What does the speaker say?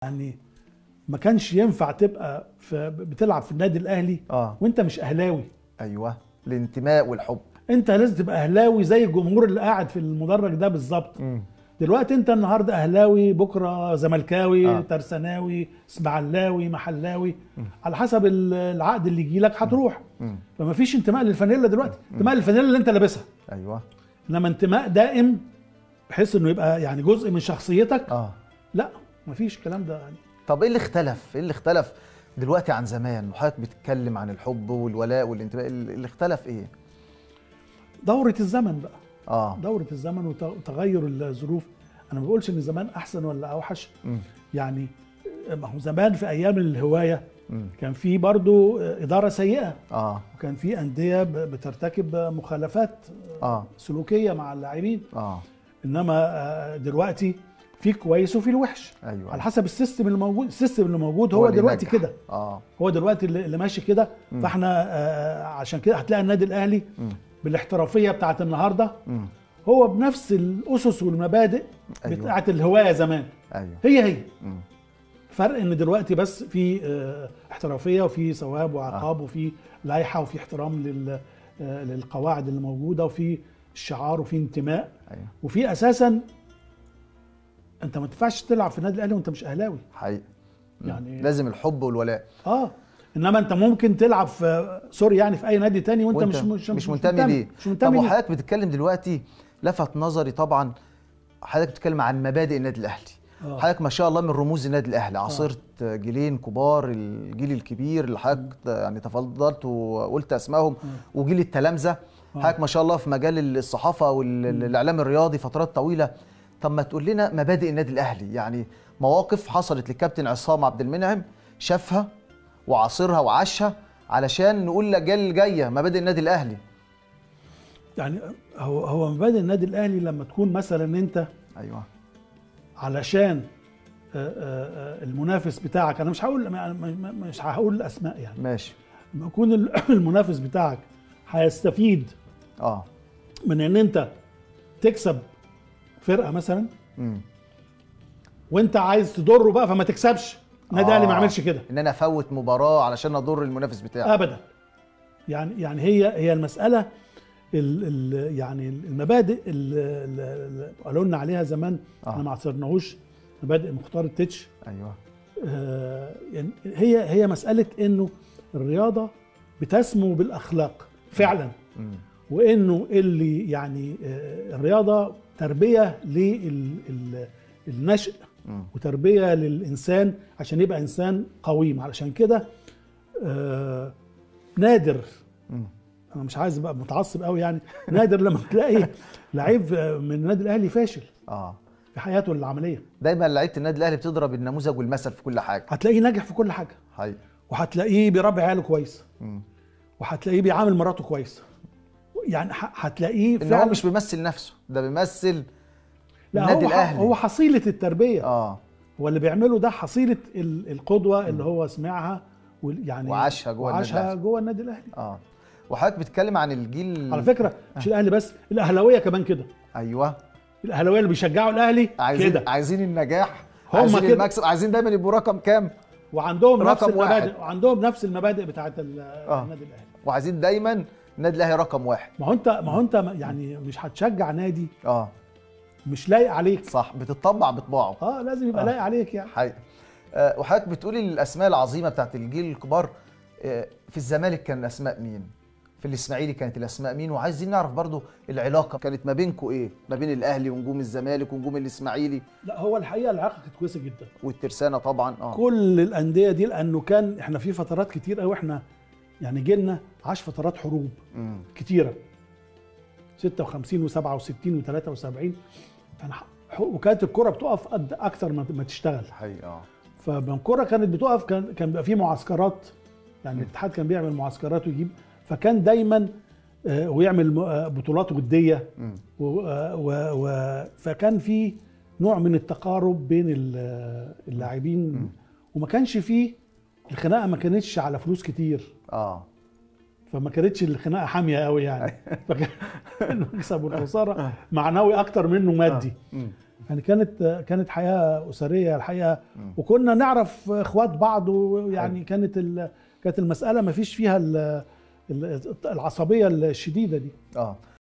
يعني ما كانش ينفع تبقى في بتلعب في النادي الاهلي اه وانت مش اهلاوي ايوه الانتماء والحب انت لازم تبقى اهلاوي زي الجمهور اللي قاعد في المدرج ده بالظبط مم. دلوقتي انت النهارده اهلاوي بكره زملكاوي آه. آه. ترساناوي اسماعيلاوي محلاوي على حسب ال- العقد اللي يجي لك هتروح مم. فما فيش انتماء للفانيلا دلوقتي انتماء للفانيلا اللي انت لابسها ايوه انما انتماء دائم بحيث انه يبقى يعني جزء من شخصيتك اه لا مفيش الكلام ده يعني طب ايه اللي اختلف ايه اللي اختلف دلوقتي عن زمان وحضرتك بتتكلم عن الحب والولاء والانتماء اللي اختلف ايه دورة الزمن بقى اه دورة الزمن وت- وتغير الظروف انا ما بقولش ان زمان احسن ولا اوحش مم. يعني ما هو زمان في ايام الهوايه مم. كان في برضو اداره سيئه اه وكان في انديه ب- بترتكب مخالفات اه سلوكيه مع اللاعبين اه انما آه، دلوقتي في كويس وفي الوحش ايوه على حسب السيستم اللي موجود السيستم اللي موجود هو هو اللي دلوقتي نجح. كده اه هو دلوقتي اللي اللي ماشي كده مم. فاحنا آه، عشان كده هتلاقي النادي الاهلي مم. بالاحترافيه بتاعت النهارده مم. هو بنفس الاسس والمبادئ أيوة. بتاعت الهوايه زمان ايوه هي هي مم. فرق ان دلوقتي بس في آه، احترافيه وفي ثواب وعقاب وفي لائحه وفي احترام لل آه، للقواعد اللي موجوده وفي الشعار وفي انتماء ايوه وفي اساسا انت ما تنفعش تلعب في النادي الاهلي وانت مش اهلاوي حقيقي مم. يعني- لازم الحب والولاء اه انما انت ممكن تلعب في سوري يعني في اي نادي تاني وانت, وانت مش مش, مش منتمي ليه مش طب منتمي ليه وحضرتك بتتكلم دلوقتي لفت نظري طبعا حضرتك بتتكلم عن مبادئ النادي الاهلي آه. حضرتك ما شاء الله من رموز النادي الاهلي عاصرت جيلين كبار الجيل الكبير اللي حضرتك يعني تفضلت وقلت اسمائهم وجيل التلامذه حضرتك ما شاء الله في مجال الصحافه والاعلام الرياضي فترات طويله طب ما تقول لنا مبادئ النادي الاهلي يعني مواقف حصلت للكابتن عصام عبد المنعم شافها وعاصرها وعاشها علشان نقول للاجيال اللي جايه مبادئ النادي الاهلي يعني هو هو مبادئ النادي الاهلي لما تكون مثلا انت ايوه علشان آه، آه، آه، المنافس بتاعك انا مش هقول م- م- مش هقول اسماء يعني ماشي لما يكون ال- المنافس بتاعك هيستفيد اه من ان انت تكسب فرقه مثلا امم وانت عايز تضره بقى فما تكسبش النادي الاهلي ما يعملش كده ان انا افوت مباراه علشان اضر المنافس بتاعي ابدا يعني يعني هي هي المساله ال ال يعني المبادئ اللي قالوا لنا عليها زمان آه. احنا ما عصرناهوش مبادئ مختار التتش ايوه آه، يعني هي هي مساله انه الرياضه بتسمو بالاخلاق فعلا امم وانه اللي يعني آه، الرياضه تربيه للنشء امم وتربيه للانسان عشان يبقى انسان قويم علشان كده آه، نادر امم انا مش عايز ابقى متعصب قوي يعني نادر لما تلاقي لعيب آه، من النادي الاهلي فاشل اه في حياته العمليه دايما لعيبه النادي الاهلي بتضرب النموذج والمثل في كل حاجه هتلاقيه ناجح في كل حاجه حقيقي وهتلاقيه بيربي عياله كويس امم وهتلاقيه بيعامل مراته كويس يعني ه- هتلاقيه ان هو فعلا مش بيمثل نفسه ده بيمثل لا النادي هو ح- الاهلي هو حصيله التربيه اه هو اللي بيعمله ده حصيله ال- القدوه اللي هو سمعها وال- يعني وعاشها جوه النادي وعاشها الأهلي. جوه النادي الاهلي اه وحضرتك بتتكلم عن الجيل على فكره مش الاهلي بس الاهلاويه كمان كده ايوه الاهلاويه اللي بيشجعوا الاهلي عايزين كده عايزين النجاح هم عايزين كده. المكسب عايزين دايما يبقوا رقم كام وعندهم نفس رقم واحد. المبادئ وعندهم نفس المبادئ بتاعت ال- النادي الاهلي وعايزين دايما النادي الاهلي رقم واحد ما هو انت ما هو انت يعني مش هتشجع نادي اه مش لايق عليك صح بتطبع بطباعه اه لازم يبقى آه. لايق عليك يعني حقيقي آه، وحضرتك بتقولي الاسماء العظيمه بتاعت الجيل الكبار آه، في الزمالك كان الاسماء مين في الاسماعيلي كانت الاسماء مين وعايزين نعرف برضو العلاقه كانت ما بينكم ايه ما بين الاهلي ونجوم الزمالك ونجوم الاسماعيلي لا هو الحقيقه العلاقه كانت كويسه جدا والترسانه طبعا اه كل الانديه دي لانه كان احنا في فترات كتير قوي احنا يعني جيلنا عاش فترات حروب مم. كتيره 56 و67 و73 كان ح- وكانت الكره بتقف قد اكتر ما ما تشتغل حقيقي اه فلما الكره كانت بتقف كان كان بيبقى في معسكرات يعني الاتحاد كان بيعمل معسكرات ويجيب فكان دايما آه، ويعمل م- آه، بطولات وديه مم. و و و فكان في نوع من التقارب بين ال- اللاعبين وما كانش فيه الخناقه ما كانتش على فلوس كتير اه فما كانتش الخناقه حاميه قوي يعني فكان المكسب والخساره معنوي اكتر منه مادي مم. يعني كانت كانت حياه اسريه الحقيقه مم. وكنا نعرف اخوات بعض ويعني كانت ال- كانت المساله ما فيش فيها ال- ال- العصبيه الشديده دي اه